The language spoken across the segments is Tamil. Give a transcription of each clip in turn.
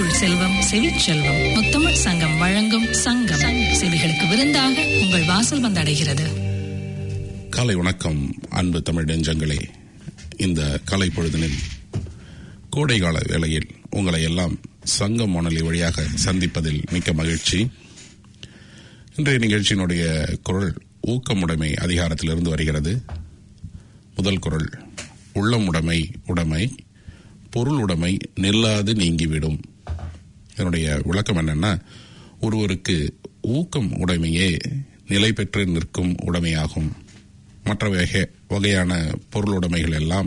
செய்யுள் செல்வம் செவிச்செல்வம் முத்தமிழ் சங்கம் வழங்கும் சங்கம் செவிகளுக்கு விருந்தாக உங்கள் வாசல் வந்தடைகிறது காலை வணக்கம் அன்பு தமிழ் நெஞ்சங்களே இந்த காலை பொழுதினில் கோடைகால வேளையில் உங்களை எல்லாம் சங்கம் வானொலி வழியாக சந்திப்பதில் மிக்க மகிழ்ச்சி இன்றைய நிகழ்ச்சியினுடைய குரல் ஊக்கமுடைமை அதிகாரத்திலிருந்து வருகிறது முதல் குரல் உள்ளமுடைமை உடைமை பொருள் உடைமை நில்லாது நீங்கிவிடும் இதனுடைய விளக்கம் என்னன்னா ஒருவருக்கு ஊக்கம் உடைமையே நிலை பெற்று நிற்கும் உடைமையாகும் மற்ற வகை வகையான பொருளுடைமைகள் எல்லாம்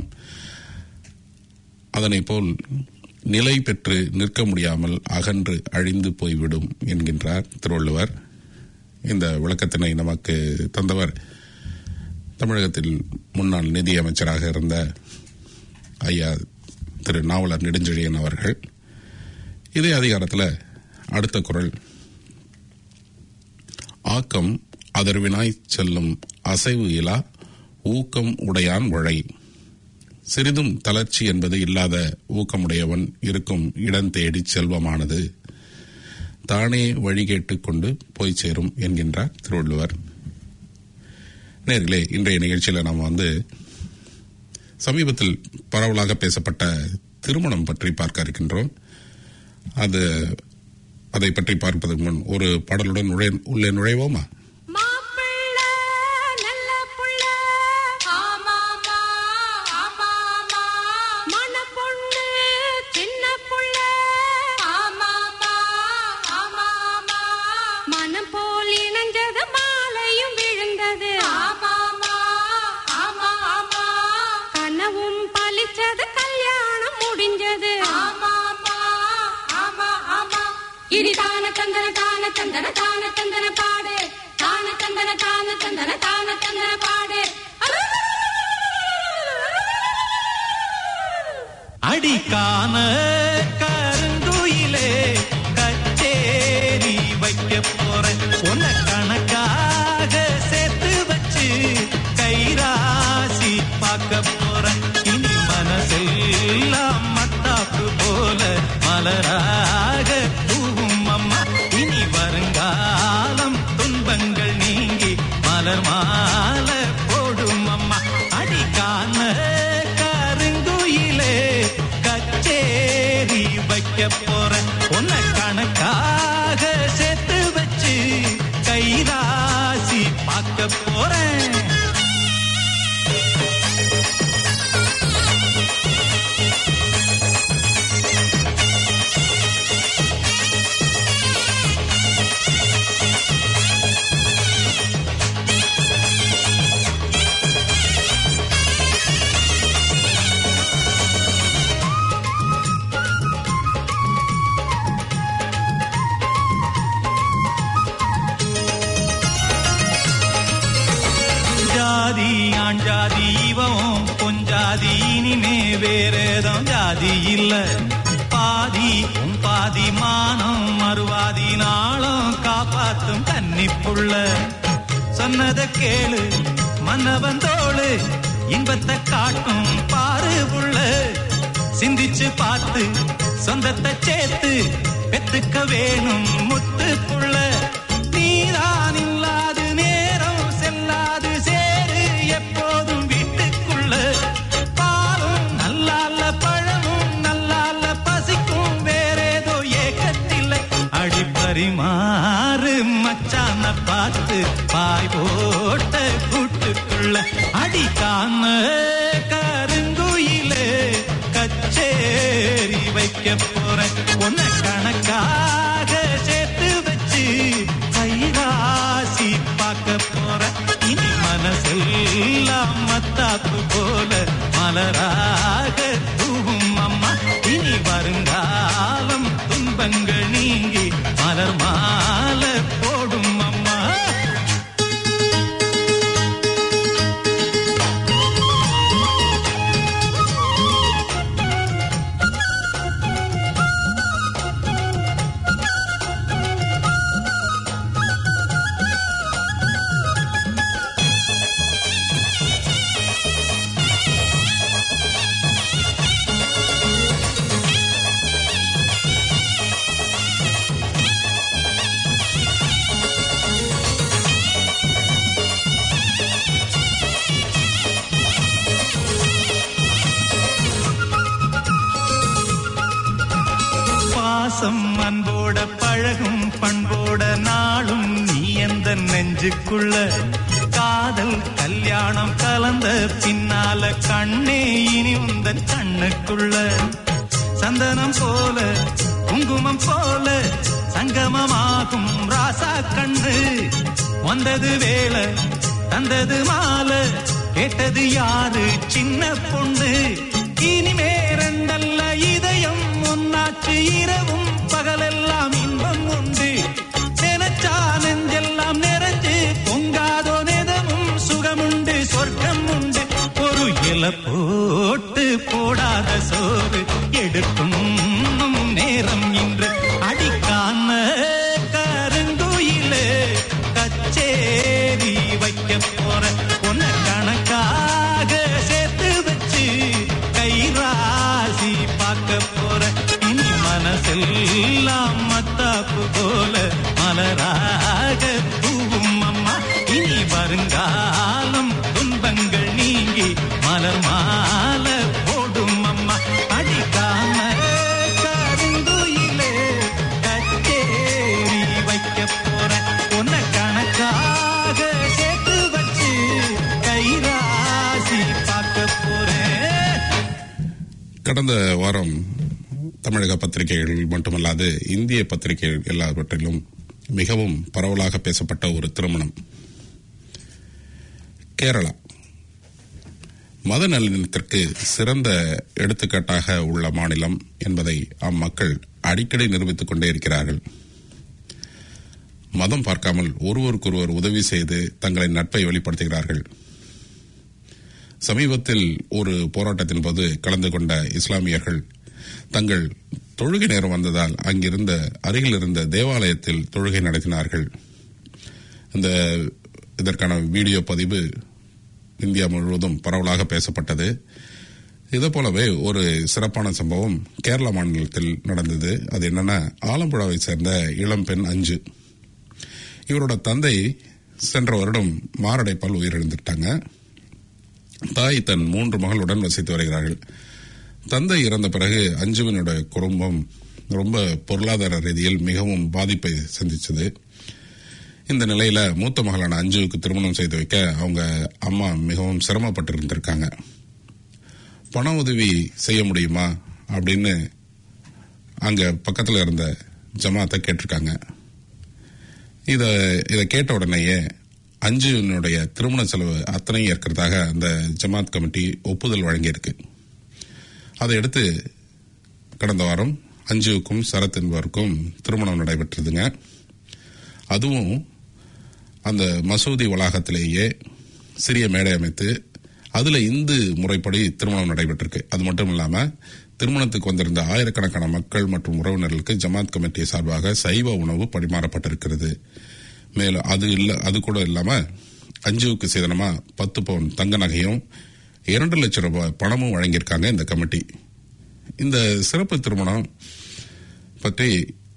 அதனை போல் நிலை பெற்று நிற்க முடியாமல் அகன்று அழிந்து போய்விடும் என்கின்றார் திருவள்ளுவர் இந்த விளக்கத்தினை நமக்கு தந்தவர் தமிழகத்தில் முன்னாள் நிதி அமைச்சராக இருந்த ஐயா திரு நாவலர் நெடுஞ்செழியன் அவர்கள் இதே அதிகாரத்தில் அடுத்த குரல் ஆக்கம் அதர்வினாய் செல்லும் அசைவு இலா ஊக்கம் உடையான் உழை சிறிதும் தளர்ச்சி என்பது இல்லாத ஊக்கமுடையவன் இருக்கும் இடம் தேடி செல்வமானது தானே வழி கேட்டுக் கொண்டு போய் சேரும் என்கின்றார் திருவள்ளுவர் நேர்களே இன்றைய நிகழ்ச்சியில் நாம் வந்து சமீபத்தில் பரவலாக பேசப்பட்ட திருமணம் பற்றி பார்க்க இருக்கின்றோம் அது அதை பற்றி பார்ப்பதற்கு முன் ஒரு பாடலுடன் நுழை உள்ளே நுழைவோமா மாப்பிள்ள நல்ல புள்ள ஆமாமா ஆமாமா மணப்பொண்ணு சின்ன புள்ள ஆமாமா ஆமாமா மனம் போல் இணைஞ்சது மாலையும் விழுந்தது ஆமாமா ஆமாமா கனவும் பலிச்சது கல்யாணம் முடிஞ்சது ஆமாமா ஆமா ஆமா இனி தான தந்தன தான தந்தன தான தந்தன பாடு தான தந்தன தான தந்தன தான தந்தன பாடு அடிக்கான கருங்குயிலே கச்சேரி வைக்க போறேன் உன்னை கணக்காக சேர்த்து வச்சு கைராசி பார்க்க போறேன் இனி மனசெல்லாம் மத்தாப்பு போல மலராக பூவும் அம்மா இனி வருங்காலம் துன்பங்கள் நீங்கி மலர் மாலை போடும் அம்மா அடிக்கான கருங்குயிலே கச்சேரி வைக்க போறேன் உன்னை கணக்காக சேர்த்து வச்சு கைராசி பார்க்க போறேன் ஜாதி ஆண் ஜாதி இவன் பொஞ்சாதி இனிமே வேறேதும் ஜாதி இல்ல பாதி உன் பாதி மானம் மறுவாதி நாளும் காப்பாத்தும் கன்னிப்புள்ள சொன்னத கேளு மன்னவன் தோளு இன்பத்தை காட்டும் பாரு புள்ள சிந்திச்சு பார்த்து சொந்தத்தை சேர்த்து பெத்துக்க வேணும் முத்து புள்ள நீதான் இல்லாது நேரம் செல்லாது சேரு எப்போதும் வீட்டுக்குள்ள பாலும் நல்லால பழமும் நல்லால பசிக்கும் வேறேதோ ஏக்கத்தில்லை அடிப்பரிமாறு மச்சான பார்த்து பாய் போட்ட கூட்டுக்குள்ள அடிக்காம கருங்குயிலே கச்சேரி வைக்க போறேன் உன்னை கணக்காக சேர்த்து வச்சு கைராசி பார்க்க போறேன் இனி மனசெல்லாம் மத்தாப்பு போல மலராக தூவும் அம்மா இனி வருங்காலம் துன்பங்கள் நீங்கி மலர் மாலை போடும் அம்மா அன்போட பழகும் பண்போட நாளும் நீ எந்த நெஞ்சுக்குள்ள காதல் கல்யாணம் கலந்த பின்னால கண்ணே இனி உந்தன் கண்ணுக்குள்ள சந்தனம் போல குங்குமம் போல சங்கமமாகும் ராசா கண்ணு வந்தது வேலை தந்தது மாலை கேட்டது யாரு சின்ன பொண்ணு இனிமே ரெண்டல்ல இதயம் ஒன்னாச்சு இரவும் பகலெல்லாம் இன்பம் உண்டு நினைச்சா நெஞ்செல்லாம் நிறைஞ்சு பொங்காதோ நெதமும் சுகமுண்டு சொர்க்கம் உண்டு ஒரு இல போட்டு போடாத சோறு எடுக்கும் நேரம் இன்று அடிக்கான கருங்குயிலே கச்சேரி வைக்க போற உன்ன கணக்காக சேர்த்து வச்சு கைராசி பார்க்க போற இனி மனசெல்லாம் மத்தாப்பு போல மலராக பூவும் அம்மா இனி வருங்காலம் துன்பங்கள் நீங்கி மலர் மாலை போடும் அம்மா அடிக்காம கருங்குயிலே கச்சேரி வைக்க போறேன் உன்னை கணக்காக சேர்த்து வச்சு கைராசி பார்க்க போறேன் கடந்த வாரம் தமிழக பத்திரிகைகள் மட்டுமல்லாது இந்திய பத்திரிகைகள் எல்லாவற்றிலும் மிகவும் பரவலாக பேசப்பட்ட ஒரு திருமணம் கேரளா மத நல்லிணத்திற்கு சிறந்த எடுத்துக்காட்டாக உள்ள மாநிலம் என்பதை அம்மக்கள் அடிக்கடி நிரூபித்துக் கொண்டே இருக்கிறார்கள் மதம் பார்க்காமல் ஒருவருக்கொருவர் உதவி செய்து தங்களின் நட்பை வெளிப்படுத்துகிறார்கள் சமீபத்தில் ஒரு போராட்டத்தின் போது கலந்து கொண்ட இஸ்லாமியர்கள் தங்கள் தொழுகை நேரம் வந்ததால் அங்கிருந்த அருகில் இருந்த தேவாலயத்தில் தொழுகை நடத்தினார்கள் இந்த இதற்கான வீடியோ பதிவு இந்தியா முழுவதும் பரவலாக பேசப்பட்டது இதே போலவே ஒரு சிறப்பான சம்பவம் கேரள மாநிலத்தில் நடந்தது அது என்னன்னா ஆலம்புழாவை சேர்ந்த இளம்பெண் அஞ்சு இவரோட தந்தை சென்ற வருடம் மாரடைப்பால் உயிரிழந்துட்டாங்க தாய் தன் மூன்று மகளுடன் வசித்து வருகிறார்கள் தந்தை இறந்த பிறகு அஞ்சுவினோட குடும்பம் ரொம்ப பொருளாதார ரீதியில் மிகவும் பாதிப்பை சந்திச்சது இந்த நிலையில மூத்த மகளான அஞ்சுவுக்கு திருமணம் செய்து வைக்க அவங்க அம்மா மிகவும் சிரமப்பட்டு இருந்திருக்காங்க பண உதவி செய்ய முடியுமா அப்படின்னு அங்க பக்கத்துல இருந்த ஜமாத்தை கேட்டிருக்காங்க இத இதை கேட்ட உடனேயே அஞ்சுனுடைய திருமண செலவு அத்தனையும் ஏற்கிறதாக அந்த ஜமாத் கமிட்டி ஒப்புதல் வழங்கியிருக்கு அதை அடுத்து கடந்த வாரம் அஞ்சுவுக்கும் சரத் என்பவருக்கும் திருமணம் நடைபெற்றதுங்க அதுவும் அந்த மசூதி வளாகத்திலேயே சிறிய மேடை அமைத்து அதுல இந்து முறைப்படி திருமணம் நடைபெற்றிருக்கு அது மட்டும் இல்லாம திருமணத்துக்கு வந்திருந்த ஆயிரக்கணக்கான மக்கள் மற்றும் உறவினர்களுக்கு ஜமாத் கமிட்டி சார்பாக சைவ உணவு பரிமாறப்பட்டிருக்கிறது மேலும் அது இல்ல அது கூட இல்லாம அஞ்சுவுக்கு சேதனமா பத்து பவுன் தங்க நகையும் இரண்டு லட்சம் ரூபாய் பணமும் வழங்கியிருக்காங்க இந்த கமிட்டி இந்த சிறப்பு திருமணம் பற்றி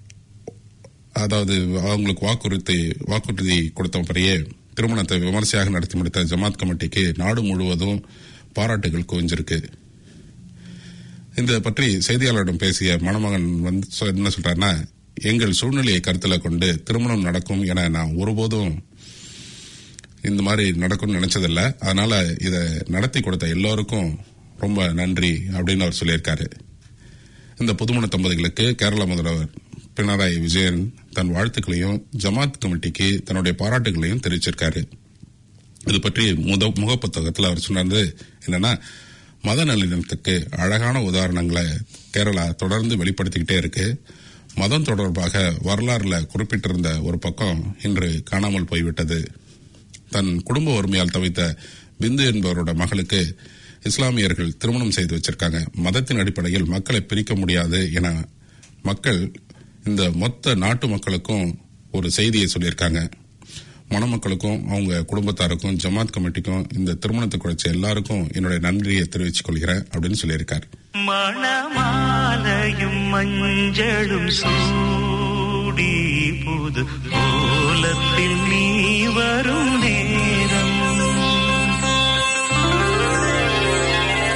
அதாவது அவங்களுக்கு வாக்குறுதி வாக்குறுதி கொடுத்த பிறையே திருமணத்தை விமர்சையாக நடத்தி முடித்த ஜமாத் கமிட்டிக்கு நாடு முழுவதும் பாராட்டுகள் குவிஞ்சிருக்கு இந்த பற்றி செய்தியாளரிடம் பேசிய மணமகன் வந்து சொ- என்ன சொல்றாருன்னா எங்கள் சூழ்நிலையை கருத்தில் கொண்டு திருமணம் நடக்கும் என நான் ஒருபோதும் இந்த மாதிரி நடக்கும்னு நினைச்சதில்ல அதனால இதை நடத்தி கொடுத்த எல்லோருக்கும் ரொம்ப நன்றி அப்படின்னு அவர் சொல்லியிருக்காரு இந்த புதுமண தம்பதிகளுக்கு கேரள முதல்வர் பினராயி விஜயன் தன் வாழ்த்துக்களையும் ஜமாத் கமிட்டிக்கு தன்னுடைய பாராட்டுகளையும் தெரிவிச்சிருக்காரு இது பற்றி முத முகப்புத்தகத்தில் அவர் சொன்னது என்னன்னா மத நல்லிணத்துக்கு அழகான உதாரணங்களை கேரளா தொடர்ந்து வெளிப்படுத்திக்கிட்டே இருக்கு மதம் தொடர்பாக வரலாறுல குறிப்பிட்டிருந்த ஒரு பக்கம் இன்று காணாமல் போய்விட்டது தன் குடும்ப வறுமையால் தவித்த பிந்து என்பவரோட மகளுக்கு இஸ்லாமியர்கள் திருமணம் செய்து வச்சிருக்காங்க மதத்தின் அடிப்படையில் மக்களை பிரிக்க முடியாது என மக்கள் இந்த மொத்த நாட்டு மக்களுக்கும் ஒரு செய்தியை சொல்லியிருக்காங்க மணமக்களுக்கும் அவங்க குடும்பத்தாருக்கும் ஜமாத் கமிட்டிக்கும் இந்த திருமணத்துக்கு உழைச்ச எல்லாருக்கும் என்னுடைய நன்றியை தெரிவித்துக் கொள்கிறேன் அப்படின்னு சொல்லியிருக்காரு மணமாலையும் மஞ்சளும் சூடி புது கோலத்தில் நீ வரும் நேரம்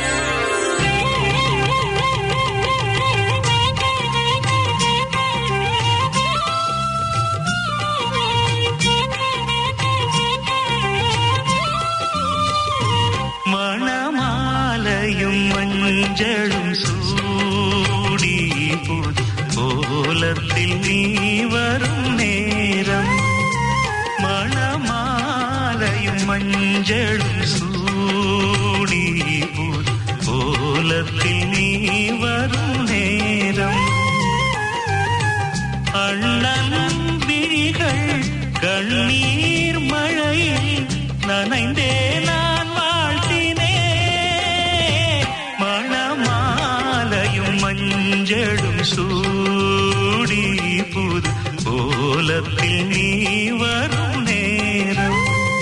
Thank you. மஞ்சளும் சூடி புது கோலத்தில் நீ வரும் நேரம் மணமாலையும் மஞ்சளும் சூடி புது கோலத்தில் நீ வரும் நேரம் அண்ணன் விழிகள் கண்ணீர் மழையில் நனைந்தே நான் வாழ்த்தினேன் மணமாலையும் மஞ்சளும் சூடி புது கோலத்தில் நீ வரும் நேரம்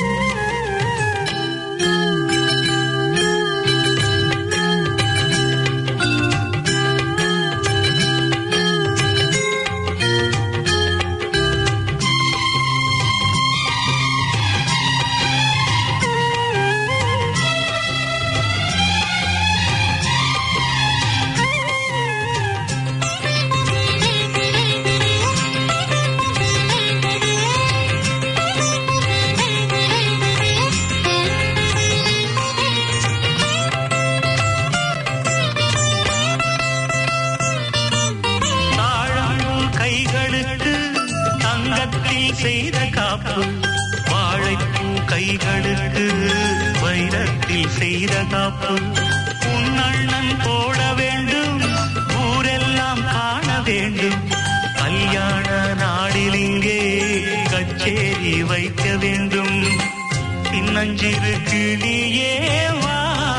தாழம்பூ கைகளுக்கு தங்கத்தில் செய்த காப்பு வாழைப்பூ கைகளுக்கு வைரத்தில் செய்த காப்பு உன் அண்ணன் போட வேண்டும் ஊரெல்லாம் காண வேண்டும் கல்யாண நாளில் இங்கே கச்சேரி வைக்க வேண்டும் சின்னஞ்சிறு கிளியே வா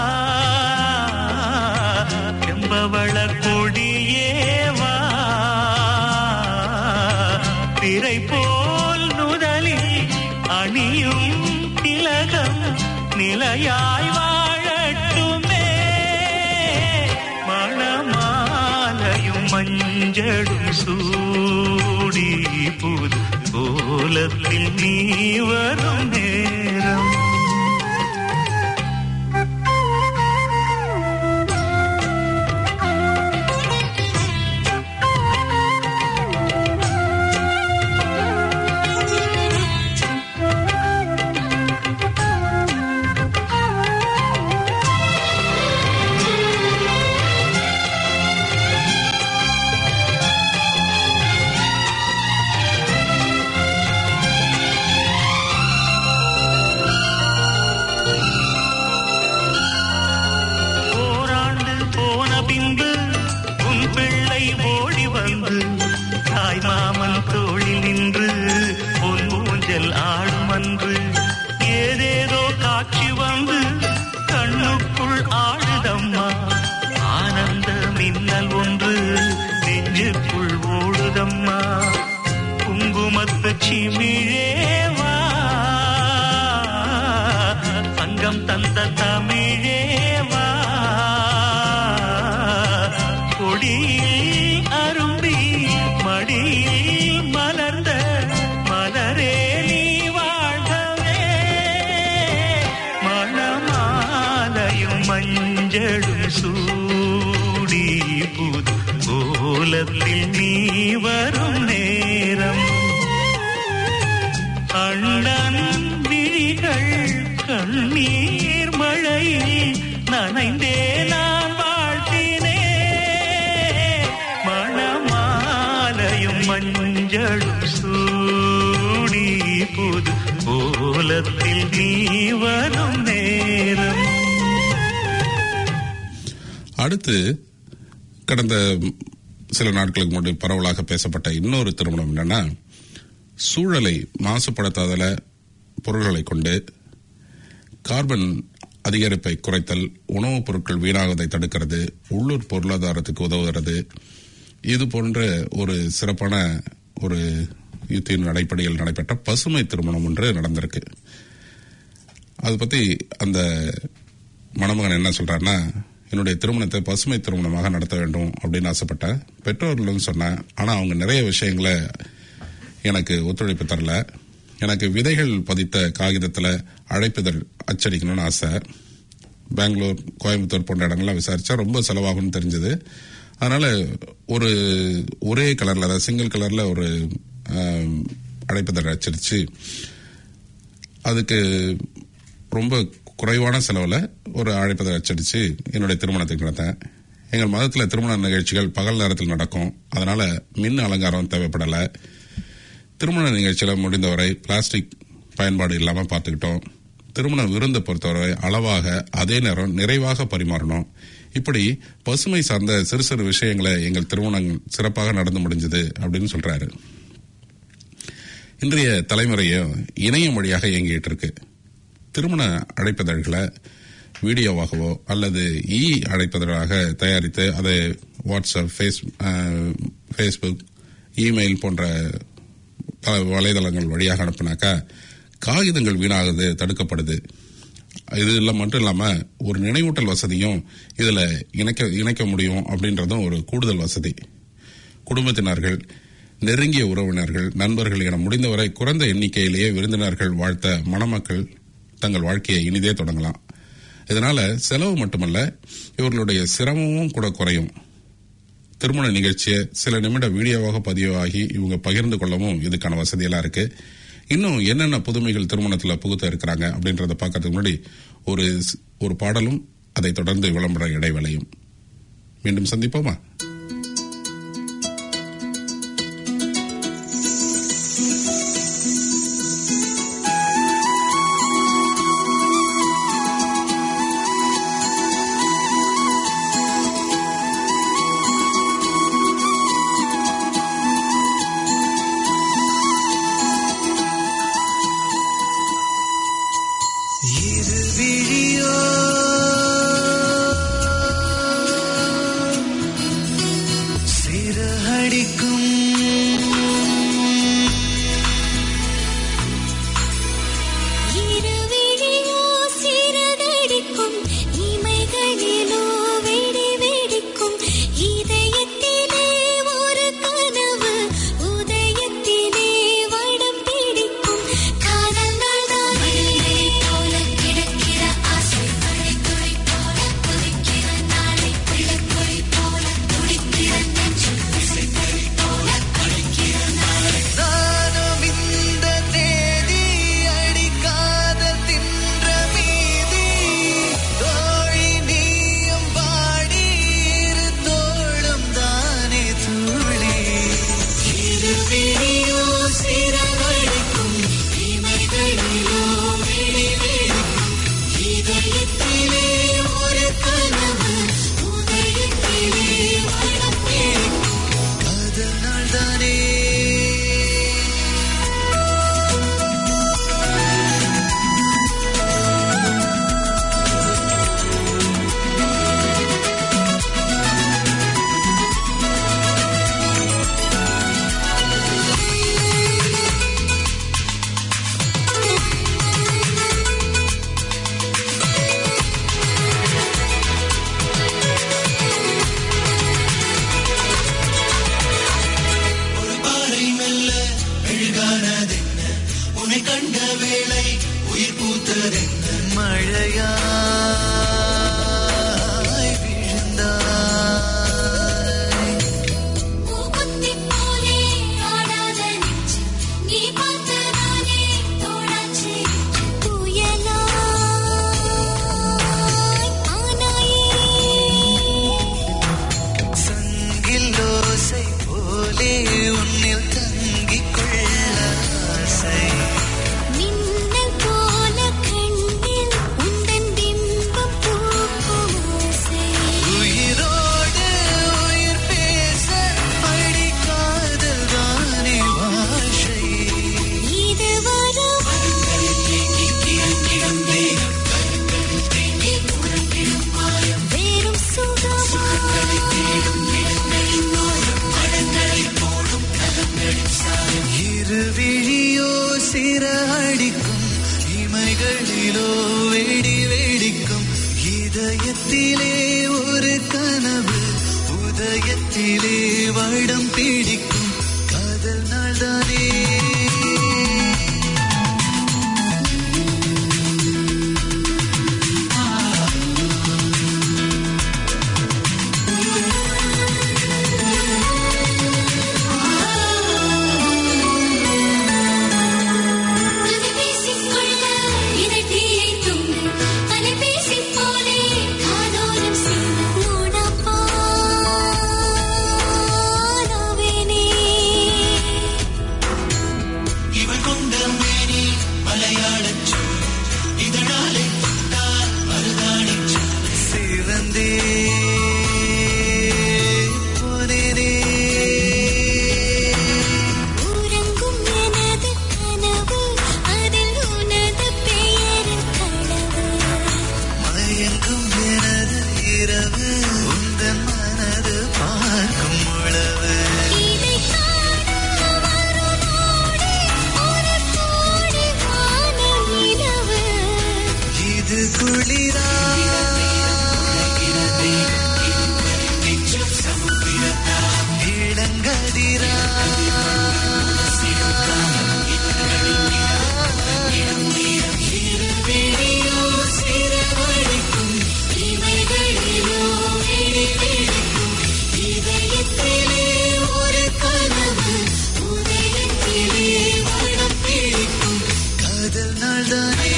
செம்பவள கொடியே வா திரை போல் நுதலில் அணியும் திலகம் நிலையாய் வாழட்டுமே மணமாலையும் மஞ்சளும் சூடி புது கோலத்தில் நீ வரும் நேரம் ஓராண்டு போன பின்பு உன் பிள்ளை ஓடி வந்து தாய் மாமன் தோளில் நின்று உன் ஊஞ்சல் ஆடும் அன்று ஏதேதோ காட்சி வந்து கண்ணுக்குள் ஆடுதம்மா ஆனந்த மின்னல் ஒன்று நெஞ்சுக்குள் ஓடுதம்மா குங்குமத்து சிமிழேவா சங்கம் தந்த தமிழேவா கொடியில் அரும்பி மடியில் மலர்ந்த மலரே நீ வாழ்கவே மணமாலையும் மஞ்சளும் சூடி புது கோலத்தில் நீ வரும் நேரம் அண்ணன் விழிகள் கண்ணீர் மழையில் நனைந்தே நான் வாழ்த்தினே மணமாலையும் மஞ்சளும் சூடி புது கோலத்தில் நீ வரும் நேரம் அடுத்து கடந்த சில நாட்களுக்கு முன்னாடி பரவலாக பேசப்பட்ட இன்னொரு திருமணம் என்னன்னா சூழலை மாசுபடுத்தாதல பொருள்களை கொண்டு கார்பன் அதிகரிப்பை குறைத்தல் உணவுப் பொருட்கள் வீணாவதை தடுக்கிறது உள்ளூர் பொருளாதாரத்துக்கு உதவுகிறது இது போன்ற ஒரு சிறப்பான ஒரு யுத்தியின் அடிப்படையில் நடைபெற்ற பசுமை திருமணம் ஒன்று நடந்திருக்கு அதை பத்தி அந்த மணமகன் என்ன சொல்றாருன்னா என்னுடைய திருமணத்தை பசுமை திருமணமாக நடத்த வேண்டும் அப்படின்னு ஆசைப்பட்டேன் பெற்றோர்களும் சொன்னேன் ஆனா அவங்க நிறைய விஷயங்களை எனக்கு ஒத்துழைப்பு தரல எனக்கு விதைகள் பதித்த காகிதத்துல அழைப்பிதழ் அச்சடிக்கணும்னு ஆசை பெங்களூர் கோயம்புத்தூர் போன்ற இடங்கள்லாம் விசாரிச்சா ரொம்ப செலவாகும்னு தெரிஞ்சது அதனால ஒரு ஒரே கலர்ல அதாவது சிங்கிள் கலர்ல ஒரு ஆம், அழைப்பிதழ் அச்சடிச்சு அதுக்கு ரொம்ப குறைவான செலவில் ஒரு அழைப்பதை அச்சடிச்சு என்னுடைய திருமணத்துக்கு நடத்தேன் எங்கள் மதத்தில் திருமண நிகழ்ச்சிகள் பகல் நேரத்தில் நடக்கும் அதனால மின் அலங்காரம் தேவைப்படல திருமண நிகழ்ச்சியில முடிந்தவரை பிளாஸ்டிக் பயன்பாடு இல்லாம பார்த்துக்கிட்டோம் திருமண விருந்தை பொறுத்தவரை அளவாக அதே நேரம் நிறைவாக பரிமாறணும் இப்படி பசுமை சார்ந்த சிறு சிறு விஷயங்களை எங்கள் திருமணம் சிறப்பாக நடந்து முடிஞ்சது அப்படின்னு சொல்றாரு இன்றைய தலைமுறையும் இணையம் வழியாக இயங்கிட்டு இருக்கு திருமண அழைப்பதழ்களை வீடியோவாகவோ அல்லது இ அழைப்பதழாக தயாரித்து அதை வாட்ஸ்அப் ஃபேஸ் அஹ், ஃபேஸ்புக் இமெயில் போன்ற பல வலைதளங்கள் வழியாக அனுப்புனாக்கா காகிதங்கள் வீணாகுது தடுக்கப்படுது இது இல்லை மட்டும் இல்லாம ஒரு நினைவூட்டல் வசதியும் இதுல இணைக்க இணைக்க முடியும் அப்படின்றதும் ஒரு கூடுதல் வசதி குடும்பத்தினர்கள் நெருங்கிய உறவினர்கள் நண்பர்கள் என முடிந்தவரை குறைந்த எண்ணிக்கையிலேயே விருந்தினர்கள் வாழ்த்த மணமக்கள் தங்கள் வாழ்க்கையை இனிதே தொடங்கலாம் இதனால செலவு மட்டுமல்ல இவர்களுடைய சிரமமும் கூட குறையும் திருமண நிகழ்ச்சியை சில நிமிட வீடியோவாக பதிவாகி இவங்க பகிர்ந்து கொள்ளவும் இதுக்கான வசதியெல்லாம் இருக்கு இன்னும் என்னென்ன புதுமைகள் திருமணத்துல புகுத்த இருக்கிறாங்க அப்படின்றத பார்க்கறதுக்கு முன்னாடி ஒரு ஒரு பாடலும் அதை தொடர்ந்து விளம்பர இடைவேளையும் மீண்டும் சந்திப்போமா இருவிழியோ சிறகடிக்கும் இருவிழியோ சிறகடிக்கும் இமைகளிலோ வெடி வெடிக்கும் இதயத்திலே ஒரு கனவு உதயத்திலே வடம் பிடிக்கும் காதல் நாள்தானே போல கிடக்கிற ஆசை மழை துளி போல கொதிக்கிற நாளை பிள்ளைக்குழி போல துடிக்கிற நெஞ்சு இசைக்குழி போல அடிக்கிற நாளை நானும் இந்த தேதி அடிக்காத தின்ற மீதி தோழி நீயும் பாடி இரு தோளும் தானே தூளி இருவிழியோ சிறகடிக்கும் இமைகளிலோ விழி விழிக்கும் இதயத்திலே ஒரு கனவு உதயத்திலே வடம் பிடிக்கும் அதனால் தானே ஒரு பாறை மெல்ல மெழுகானதென்ன உன்னை கண்ட வேளை உயிர் பூத்ததென்ன மழையாய் விழுந்தாய் பூக்குத்தி போலே ஆடாத நெஞ்சு நீ பார்த்ததானே தோழாச்சு புயலாய் ஆனாயே சங்கில் ஓசை போலே உன்னில் தங்கிக் கொள்ள ஆசை மின்னல் போல கண்ணில் உந்தன் பிம்பம் பூக்கும் ஆசை உயிரோடு உயிர் பேச அடி காதல் தானே பாஷை இது வரும் வேறும் சுகமா இருவிழியோ சிற அடிக்கும் இமைகளிலோ வெடி வெடிக்கும் இதயத்திலே ஒரு கனவு உதயத்திலே வடம் பிடிக்கும் காதல் நாள்தானே அலைபேசிக் கொள்ள இதை தீயை துண்டு அலைபேசி போலே காதோரம் சிந்து மூடப்பா இரவு உந்தன் மனது பார்க்கும் உழவு இதை காண வருவோடே ஒரு கோடி வானநிலவு இது குளிரா இளங்கதிரா விழியோ சிறவழிக்கும் இமைகளிலோ விழிவிழிக்கும் இதயத்திலே ஒரு கனவு உதயத்திலே வடம் பிடிக்கும் காதல் நாள்தானே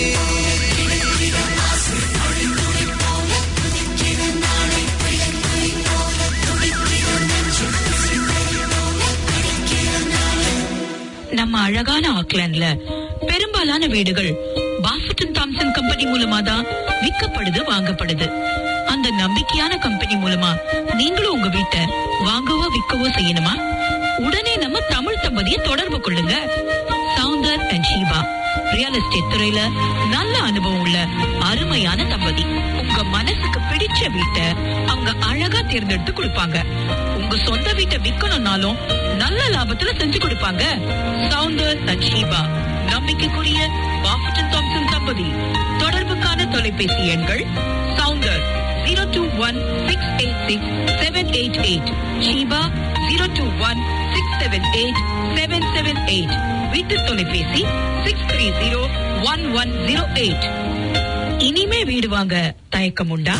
நம்ம அழகான ஆக்லாண்ட்ல பெரும்பாலான வீடுகள் பாஃபட்டன் தாம்சன் கம்பெனி மூலமா தான் விற்கப்படுது வாங்கப்படுது அந்த நம்பிக்கையான கம்பெனி மூலமா நீங்களும் உங்க வீட்டை வாங்கவோ விற்கவோ செய்யணுமா உடனே நம்ம தமிழ் தம்பதியை தொடர்பு கொள்ளுங்க Soundar and Sheeba real estate துறையில நல்ல அனுபவம் உள்ள அருமையான தம்பதி உங்க மனசுக்கு பிடிச்ச வீட்டை அவங்க அழகா தேர்ந்தெடுத்து கொடுப்பாங்க உங்க சொந்த வீட்டை விக்கணும்னாலும் நல்ல லாபத்துல செஞ்சு கொடுப்பாங்க சவுந்தர் அண்ட் ஷீபா நம்பிக்கைக்குரிய பாஃபட்டன் தாம்சன் தம்பதி தொடர்புக்கான தொலைபேசி எண்கள் Soundar zero two one six eight six seven eight eight Sheeba zero two one six seven eight seven seven eight வீட்டு தொலைபேசி six three zero one one zero eight இனிமே வீடு வாங்க தயக்கம் உண்டா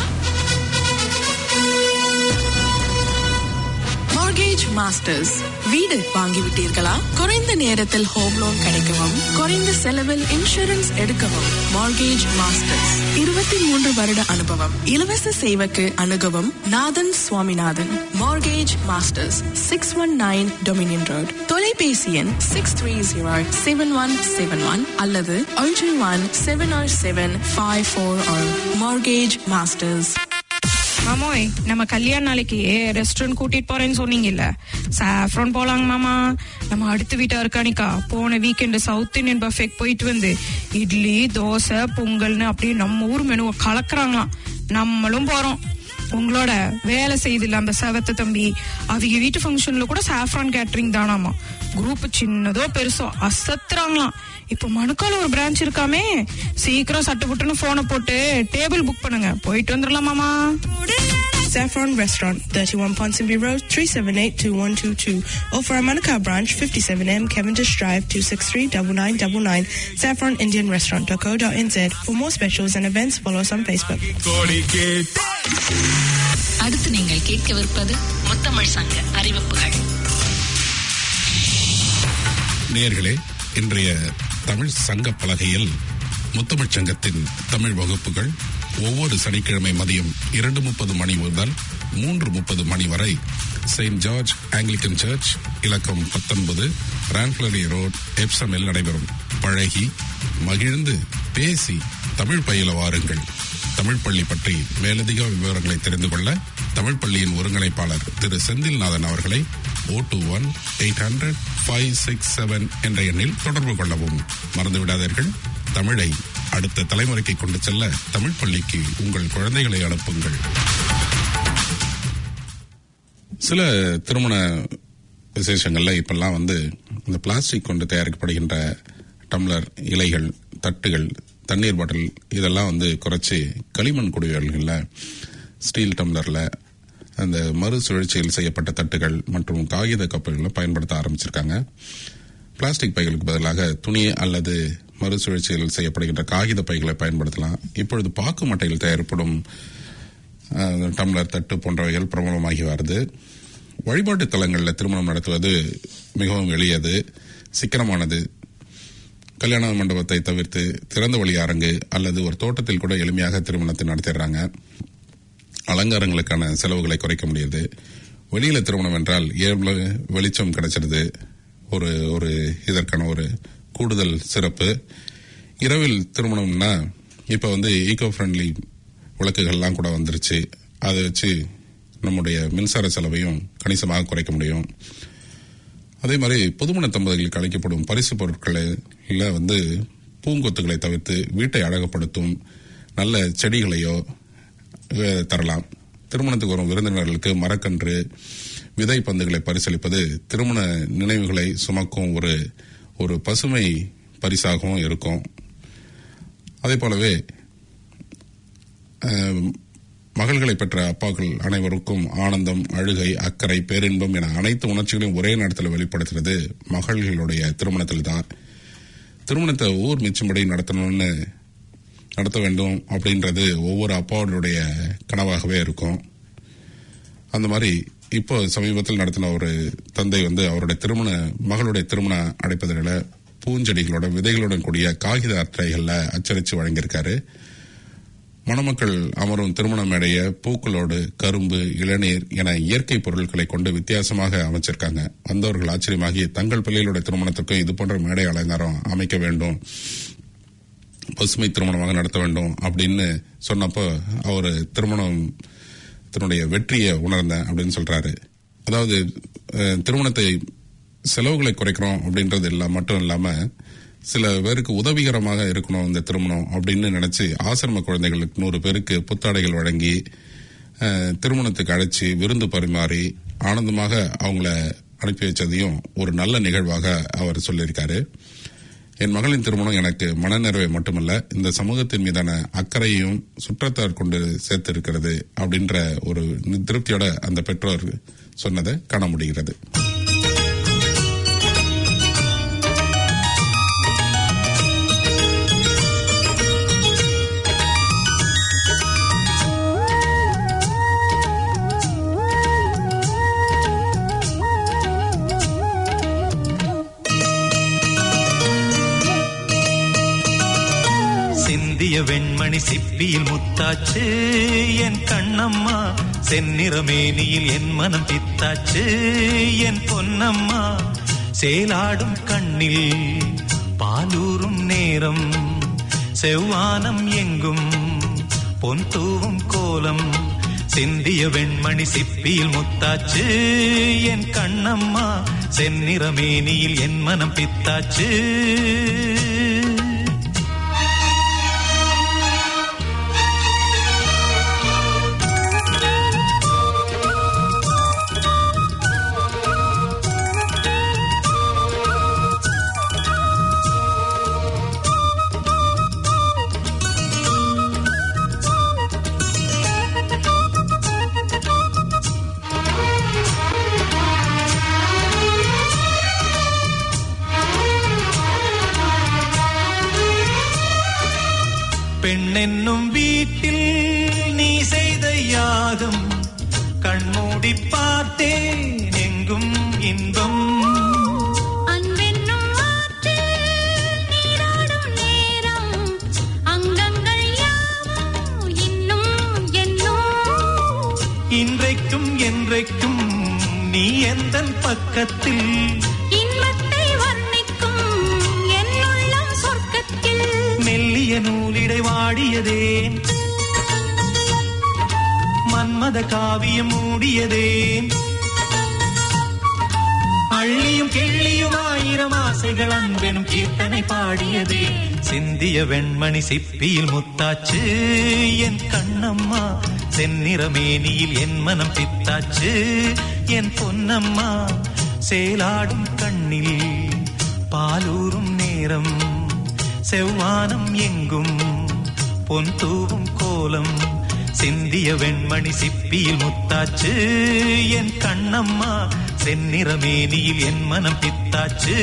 மார்கேஜ் மாஸ்டர்ஸ் வீடு வாங்கிவிட்டீர்களா குறைந்த நேரத்தில் ஹோம் லோன் கிடைக்கவும் குறைந்த செலவில் இன்சூரன்ஸ் எடுக்கவும் மார்கேஜ் மாஸ்டர்ஸ் இருபத்தி மூன்று வருட அனுபவம் இலவச சேவைக்கு அணுகவும் Nathan Swaminathan mortgage masters six one nine Dominion road தொலைபேசி எண் six three zero seven one seven one அல்லது ஒன்று one seven seven five four mortgage masters மாமோய் நம்ம கல்யாண நாளைக்கு ரெஸ்டாரண்ட் கூட்டிட்டு போறேன்னு சொன்னீங்கல்ல சாஃப்ரான் போலாங்க மாமா நம்ம அடுத்த வீட்டா இருக்கானிக்கா போன வீக்கெண்டு சவுத் இந்தியன் பஃபேக் போயிட்டு வந்து இட்லி தோசை பொங்கல்னு அப்படியே நம்ம ஊர் மெனுவை கலக்குறாங்களாம் நம்மளும் போறோம் உங்களோட வேலை செய்தில்ல அந்த செவத்த தம்பி அவங்க வீட்டு ஃபங்க்ஷன்ல கூட சாஃப்ரான் கேட்டரிங் தானாமா குரூப் சின்னதோ பெருசோ அசத்துறாங்களாம் இப்போ மணுக்கால ஒரு பிரான்ச் இருக்காமே சீக்கிரம் சட்டு புட்டுன்னு போனை போட்டு டேபிள் புக் பண்ணுங்க போயிட்டு வந்துடலாமாமா Saffron Restaurant, 31 Ponsonby Road, 378-2122. Or for our Manukau branch, 57M Cavendish Drive, 263-9999. Saffron Indian Restaurant.co.nz. For more specials and events, follow us on Facebook. அடுத்து நீங்கள் கேட்கவிருப்பது முத்தமிழ் சங்க அறிவிப்புகள் நேயர்களே இன்றைய தமிழ் சங்க பலகையில் முத்தமிழ்ச் சங்கத்தின் தமிழ் வகுப்புகள் ஒவ்வொரு சனிக்கிழமை மதியம் இரண்டு முப்பது மணி முதல் மூன்று முப்பது மணி வரை செயின்ட் ஜார்ஜ் ஆங்கிலிக்கன் சர்ச் இலக்கம் பத்தொன்பது ரான்ஃபிளரி ரோட் எப்சமில் நடைபெறும் பழகி மகிழ்ந்து பேசி தமிழ் பயில வாருங்கள் தமிழ் பள்ளி பற்றி மேலதிக விவரங்களை தெரிந்து கொள்ள தமிழ் பள்ளியின் ஒருங்கிணைப்பாளர் திரு செந்தில்நாதன் அவர்களை O two one eight hundred five six seven என்ற எண்ணில் தொடர்பு கொள்ளவும் மறந்துவிடாதீர்கள் தமிழை அடுத்த தலைமுறைக்கு கொண்டு செல்ல தமிழ் பள்ளிக்கு உங்கள் குழந்தைகளை அனுப்புங்கள் சில திருமண விசேஷங்கள்ல இப்பெல்லாம் வந்து இந்த பிளாஸ்டிக் கொண்டு தயாரிக்கப்படுகின்ற டம்ளர் இலைகள் தட்டுகள் தண்ணீர் பாட்டில் இதெல்லாம் வந்து குறைச்சி களிமண் குடியல்களில் ஸ்டீல் டம்ளர்ல அந்த மறுசுழற்சியில் செய்யப்பட்ட தட்டுகள் மற்றும் காகித கப்புகளை பயன்படுத்த ஆரம்பிச்சிருக்காங்க பிளாஸ்டிக் பைகளுக்கு பதிலாக துணி அல்லது மறுசுழற்சியில் செய்யப்படுகின்ற காகித பைகளை பயன்படுத்தலாம் இப்பொழுது பாக்கு மட்டையில் தயாரிப்படும் அஹ், டம்ளர் தட்டு போன்றவைகள் பிரபலமாகி வருது வழிபாட்டு தலங்களில் திருமணம் நடத்துவது மிகவும் எளியது சிக்கனமானது கல்யாண மண்டபத்தை தவிர்த்து திறந்த வழி அரங்கு அல்லது ஒரு தோட்டத்தில் கூட எளிமையாக திருமணத்தை நடத்திடுறாங்க அலங்காரங்களுக்கான செலவுகளை குறைக்க முடியுது வெளியில திருமணம் என்றால் எவ்வளவு வெளிச்சம் கிடைச்சிருது ஒரு ஒரு இதற்கான ஒரு கூடுதல் சிறப்பு இரவில் திருமணம்னா இப்ப வந்து ஈகோ ஃப்ரெண்ட்லி விளக்குகள்லாம் கூட வந்துருச்சு அதை வச்சு நம்முடைய மின்சார செலவையும் கணிசமாக குறைக்க முடியும் அதே மாதிரி புதுமண தம்பதிகளுக்கு அளிக்கப்படும் பரிசு பொருட்களில் வந்து பூங்கொத்துகளை தவிர்த்து வீட்டை அழகுபடுத்தும் நல்ல செடிகளையோ அஹ், தரலாம் திருமணத்துக்கு வரும் விருந்தினர்களுக்கு மரக்கன்று விதை பந்துகளை பரிசளிப்பது திருமண நினைவுகளை சுமக்கும் ஒரு ஒரு பசுமை பரிசாகவும் இருக்கும் அதே போலவே அஹ், மகள்களை பெற்ற அப்பாக்கள் அனைவருக்கும் ஆனந்தம் அழுகை அக்கறை பேரின்பம் என அனைத்து உணர்ச்சிகளையும் ஒரே நேரத்தில் வெளிப்படுத்துறது மகள்களுடைய திருமணத்தில் தான் திருமணத்தை ஊர் மிச்சம்படி நடத்தணும்னு நடத்த வேண்டும் அப்படின்றது ஒவ்வொரு அப்பாவுடைய கனவாகவே இருக்கும் அந்த மாதிரி இப்போ சமீபத்தில் நடத்தின ஒரு தந்தை வந்து அவருடைய திருமண மகளுடைய திருமண அடைப்பதில் பூஞ்செடிகளோட விதைகளுடன் கூடிய காகித அட்டைகள்ல அச்சடிச்சு வழங்கியிருக்காரு மணமக்கள் அமரும் திருமண மேடைய பூக்களோடு கரும்பு இளநீர் என இயற்கை பொருட்களை கொண்டு வித்தியாசமாக அமைச்சிருக்காங்க வந்தவர்கள் ஆச்சரியமாகி தங்கள் பிள்ளைகளுடைய திருமணத்திற்கும் இது போன்ற மேடை அலங்காரம் அமைக்க வேண்டும் பசுமை திருமணமாக நடத்த வேண்டும் அப்படின்னு சொன்னப்போ அவர் திருமணம் தன்னுடைய வெற்றியை உணர்ந்தேன் அப்படின்னு சொல்றாரு அதாவது அஹ், திருமணத்தை செலவுகளை குறைக்கிறோம் அப்படின்றது இல்ல மட்டும் இல்லாம சில பேருக்கு உதவிகரமாக இருக்கணும் இந்த திருமணம் அப்படின்னு நினைச்சு ஆசிரம குழந்தைகளுக்கு நூறு பேருக்கு புத்தாடைகள் வழங்கி அஹ், திருமணத்துக்கு அழைச்சி விருந்து பரிமாறி ஆனந்தமாக அவங்கள அனுப்பி வச்சதையும் ஒரு நல்ல நிகழ்வாக அவர் சொல்லியிருக்காரு என் மகளின் திருமணம் எனக்கு மனநிறைவை மட்டுமல்ல இந்த சமூகத்தின் மீதான அக்கறையும் சுற்றத்தார் கொண்டு சேர்த்திருக்கிறது அப்படின்ற ஒரு திருப்தியோட அந்த பெற்றோர் சொன்னதை காண முடிகிறது சிந்திய வெண்மணி சிப்பியில் முத்தாச்சு என் கண்ணம்மா செந்நிறமேனியில் என் மனம் பித்தாச்சு என் பொன்னம்மா சேலாடும் கண்ணில் பாலூரும் நேரம் செவ்வானம் எங்கும் பொன் தூவும் கோலம் சிந்திய வெண்மணி சிப்பியில் முத்தாச்சு என் கண்ணம்மா செந்நிறமேனியில் என் மனம் பித்தாச்சு பெண்ணென்னும் வீட்டில் நீ செய்த யாகம் கண்மூடி பார்த்தேன் எங்கும் இன்பம் அன்பென்னும் ஆற்றில் நீராடும் நேரம் அங்கங்கள் யாவும் இன்னும் என்னும் இன்றைக்கும் என்றைக்கும் நீ எந்தன் பக்கத்தில் இன்பத்தை வர்ணிக்கும் என் உள்ளம் சொர்க்கத்தில் மெல்லிய நூலிடை வாடியதேன் மன்மத காவியம் மூடியதேன் அள்ளியும் கிள்ளியும் ஆயிரம் ஆசைகள் அன்பெனும் கீர்த்தனை பாடியதே சிந்திய வெண்மணி சிப்பியில் முத்தாச்சு என் கண்ணம்மா செந்நிறமேனியில் என் மனம் பித்தாச்சு என் பொன்னம்மா சேலாடும் கண்ணில் பாலூரும் நேரம் செவ்வானம் எங்கும் பொன் தூவும் கோலம் சிந்திய வெண்மணி சிப்பியில் முத்தாச்சு என் கண்ணம்மா செந்நிறமேனியில் என் மனம் பித்தாச்சு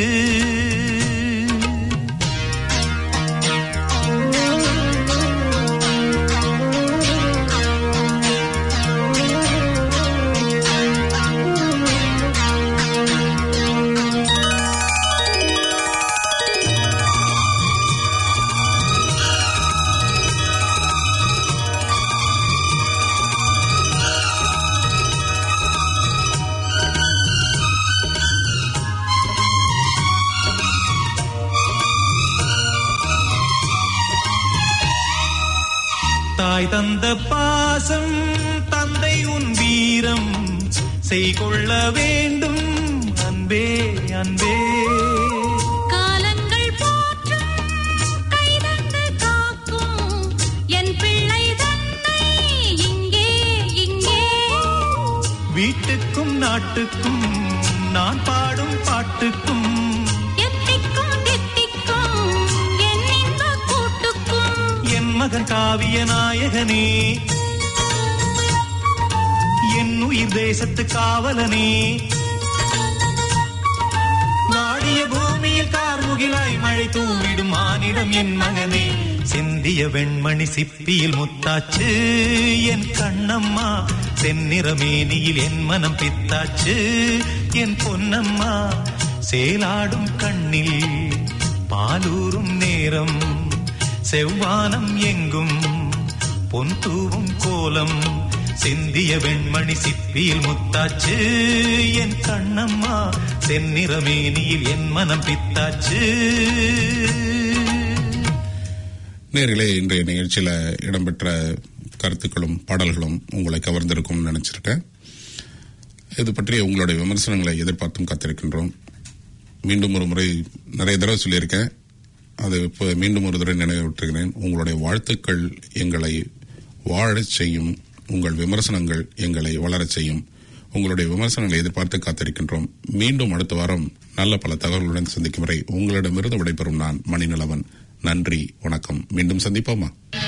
தாய் தந்த பாசம் தந்தை உன் வீரம் செய்கொள்ள வேண்டும் அன்பே அன்பே காலங்கள் போற்றும் கைதந்து காக்கும் என் பிள்ளை தன்னை வீட்டுக்கும் நாட்டுக்கும் நான் பாடும் பாட்டுக்கும் எத்திக்கும் தித்திக்கும் என் இன்ப கூட்டுக்கும் என் மகன் காவிய நாயகனே என் உயிர் தேசத்து காவலனே வாடிய பூமியில் கார்முகிலாய் மழை தூவிடும் மானிடம் என் மகனே சிந்திய வெண்மணி சிப்பியில் முத்தாச்சு என் கண்ணம்மா செந்நிறமேனியில் என் மனம் பித்தாச்சு என் பொன்னம்மா சேலாடும் கண்ணில் பாலூரும் நேரம் செவ்வானம் எங்கும் பொன் தூவும் கோலம் சிந்திய வெண்மணி சிப்பியில் முத்தாச்சு என் கண்ணம்மா செந்நிறமேனியில் என் மனம் பித்தாச்சு நேரிலே இன்றைய நிகழ்ச்சியில இடம்பெற்ற கருத்துக்களும் பாடல்களும் உங்களை கவர்ந்திருக்கும்னு நினைச்சிருக்கேன் இது பற்றிய உங்களுடைய விமர்சனங்களை எதிர்பார்த்தும் காத்திருக்கின்றோம் மீண்டும் ஒரு முறை நிறைய தடவை சொல்லியிருக்கேன் அதை இப்போ மீண்டும் ஒரு தடவை நினைவூட்டுகிறேன் உங்களுடைய வாழ்த்துக்கள் எங்களை வாழச் செய்யும் உங்கள் விமர்சனங்கள் எங்களை வளரச் செய்யும் உங்களுடைய விமர்சனங்களை எதிர்பார்த்து காத்திருக்கின்றோம் மீண்டும் அடுத்த வாரம் நல்ல பல தகவல்களுடன் சந்திக்கும் வரை உங்களிடமிருந்து விடைபெறும் நான் மணிநலவன் நன்றி வணக்கம் மீண்டும் சந்திப்போமா